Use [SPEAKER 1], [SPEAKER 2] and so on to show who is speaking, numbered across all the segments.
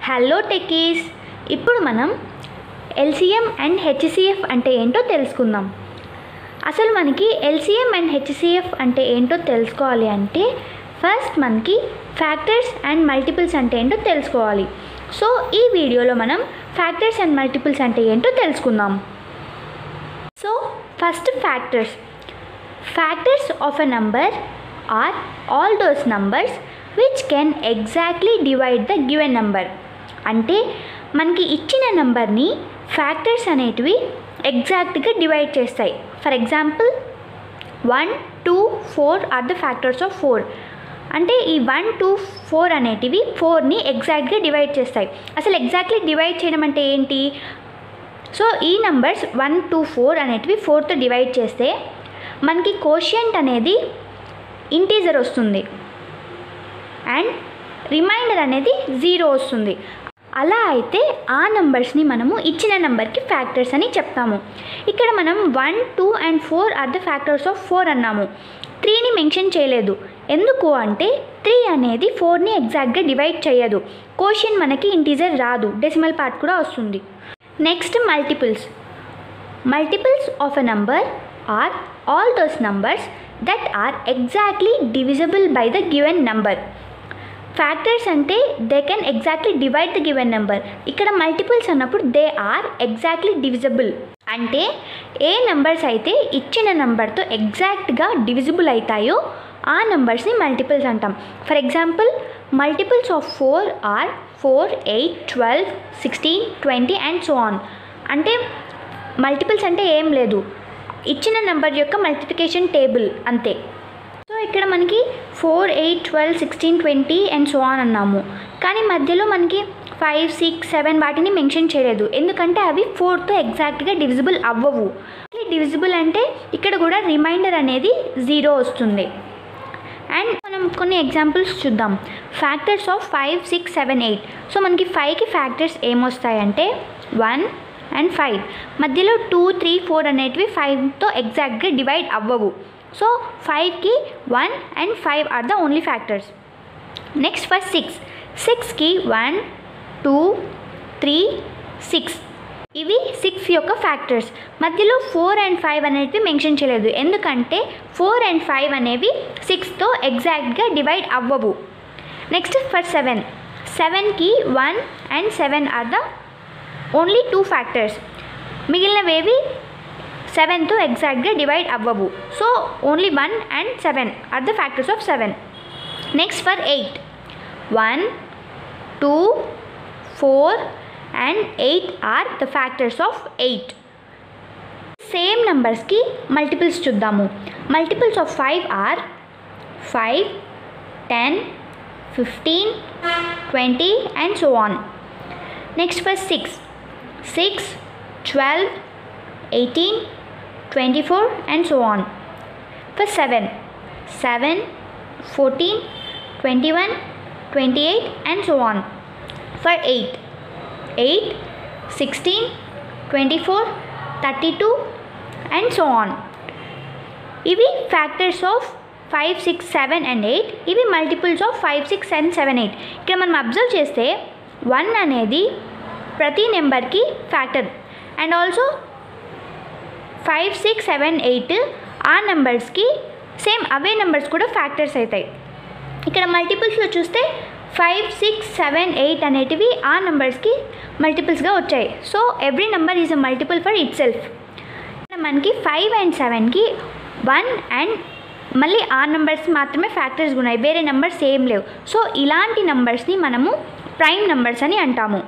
[SPEAKER 1] hello techies ఇప్పుడు మనం LCM and HCF అంటే ఏంటో తెలుసుకుందాం అసలు మనకి ఎల్సిఎం అండ్ హెచ్సిఎఫ్ అంటే ఏంటో తెలుసుకోవాలి అంటే ఫస్ట్ మనకి ఫ్యాక్టర్స్ అండ్ మల్టిపుల్స్ అంటే ఏంటో తెలుసుకోవాలి సో ఈ వీడియోలో మనం ఫ్యాక్టర్స్ అండ్ మల్టిపుల్స్ అంటే ఏంటో తెలుసుకుందాం so first factors factors of a number are all those numbers which can exactly divide the given number అంటే మనకి ఇచ్చిన నెంబర్ని ఫ్యాక్టర్స్ అనేటివి ఎగ్జాక్ట్గా డివైడ్ చేస్తాయి for example one two four are the factors of four అంటే ఈ వన్ టూ ఫోర్ అనేటివి ఫోర్ని ఎగ్జాక్ట్గా డివైడ్ చేస్తాయి అసలు ఎగ్జాక్ట్లీ డివైడ్ చేయడం అంటే ఏంటి సో ఈ నంబర్స్ వన్ టూ ఫోర్ అనేటివి ఫోర్తో డివైడ్ చేస్తే మనకి కోషియంట్ అనేది ఇంటీజర్ వస్తుంది అండ్ రిమైండర్ అనేది జీరో వస్తుంది అలా అయితే ఆ నంబర్స్ని మనము ఇచ్చిన నెంబర్కి ఫ్యాక్టర్స్ అని చెప్తాము ఇక్కడ మనం one two and four are the factors of four అన్నాము త్రీని మెన్షన్ చేయలేదు ఎందుకు అంటే త్రీ అనేది ఫోర్ని ఎగ్జాక్ట్గా డివైడ్ చేయదు కోషన్ మనకి ఇంటీజర్ రాదు డెసిమల్ పార్ట్ కూడా వస్తుంది next multiples multiples of a number are all those numbers that are exactly divisible by the given number factors అంటే they can exactly divide the given number ఇక్కడ multiples అన్నప్పుడు they are exactly divisible అంటే ఏ numbers అయితే ఇచ్చిన నెంబర్తో ఎగ్జాక్ట్గా divisible అవుతాయో ఆ నెంబర్స్ని మల్టిపుల్స్ అంటాం for example multiples of four are four eight twelve sixteen twenty and so on అంటే మల్టిపుల్స్ అంటే ఏం లేదు ఇచ్చిన నెంబర్ యొక్క మల్టిప్లికేషన్ టేబుల్ అంతే సో ఇక్కడ మనకి four eight twelve sixteen twenty and so on అన్నాము కానీ మధ్యలో మనకి ఫైవ్ సిక్స్ సెవెన్ వాటిని మెన్షన్ చేయలేదు ఎందుకంటే అవి ఫోర్తో ఎగ్జాక్ట్గా డివిజిబుల్ అవ్వవు డివిజిబుల్ అంటే ఇక్కడ కూడా రిమైండర్ అనేది జీరో వస్తుంది అండ్ మనం కొన్ని ఎగ్జాంపుల్స్ చూద్దాం factors of five six seven eight so మనకి ఫైవ్కి ఫ్యాక్టర్స్ ఏమొస్తాయంటే వన్ అండ్ ఫైవ్ మధ్యలో టూ త్రీ ఫోర్ అనేటివి ఫైవ్తో ఎగ్జాక్ట్గా డివైడ్ అవ్వవు సో ఫైవ్కి one and five are the only factors next for six సిక్స్కి వన్ టూ త్రీ సిక్స్ ఇవి సిక్స్ యొక్క ఫ్యాక్టర్స్ మధ్యలో ఫోర్ అండ్ ఫైవ్ అనేటివి మెన్షన్ చేయలేదు ఎందుకంటే ఫోర్ అండ్ ఫైవ్ అనేవి సిక్స్తో ఎగ్జాక్ట్గా డివైడ్ అవ్వవు నెక్స్ట్ ఫర్ సెవెన్ సెవెన్కి one and seven are the only two factors మిగిలినవేవి సెవెన్తో ఎగ్జాక్ట్గా డివైడ్ అవ్వవు so only one and seven are the factors of seven next for eight one two four and eight are the factors of eight same నెంబర్స్కి multiples చూద్దాము multiples of five are five ten fifteen twenty and so on next for six six twelve eighteen twenty four and so on for seven seven fourteen twenty one twenty eight and so on for eight eight sixteen twenty four thirty two and so on ఇవి factors of five six seven and eight ఇవి multiples of five six and seven eight ఇక్కడ మనం observe చేస్తే one అనేది ప్రతి నెంబర్కి factor and also five six seven eight ఆ నెంబర్స్కి సేమ్ అవే నెంబర్స్ కూడా ఫ్యాక్టర్స్ అవుతాయి ఇక్కడ మల్టిపుల్స్లో చూస్తే ఫైవ్ సిక్స్ సెవెన్ ఎయిట్ అనేటివి ఆ నెంబర్స్కి మల్టిపుల్స్గా వచ్చాయి so every number is a multiple for itself మనకి ఫైవ్ అండ్ సెవెన్కి వన్ అండ్ మళ్ళీ ఆ నెంబర్స్ మాత్రమే ఫ్యాక్టర్స్ ఉన్నాయి వేరే నెంబర్స్ ఏం లేవు సో ఇలాంటి నెంబర్స్ని మనము ప్రైమ్ నెంబర్స్ అని అంటాము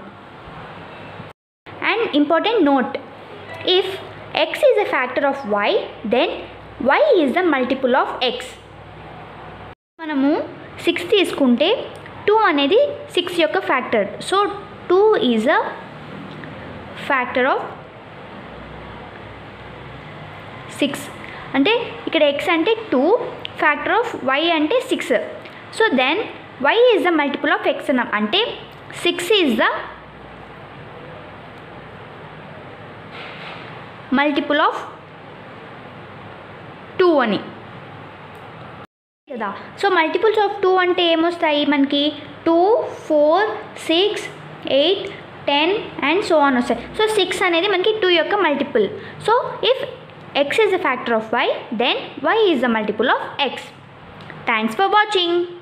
[SPEAKER 1] and important note if x is a factor of y then y is the multiple of x మనము సిక్స్ తీసుకుంటే టూ అనేది సిక్స్ యొక్క factor so two is a factor of six అంటే ఇక్కడ ఎక్స్ అంటే two factor of y అంటే six so then y is the multiple of x అన్నాం అంటే six is the multiple of two అని కదా సో మల్టిపుల్స్ ఆఫ్ టూ అంటే ఏమొస్తాయి మనకి two four six eight ten and so on వస్తాయి so six అనేది మనకి టూ యొక్క multiple so if x is a factor of y then y is the multiple of x thanks for watching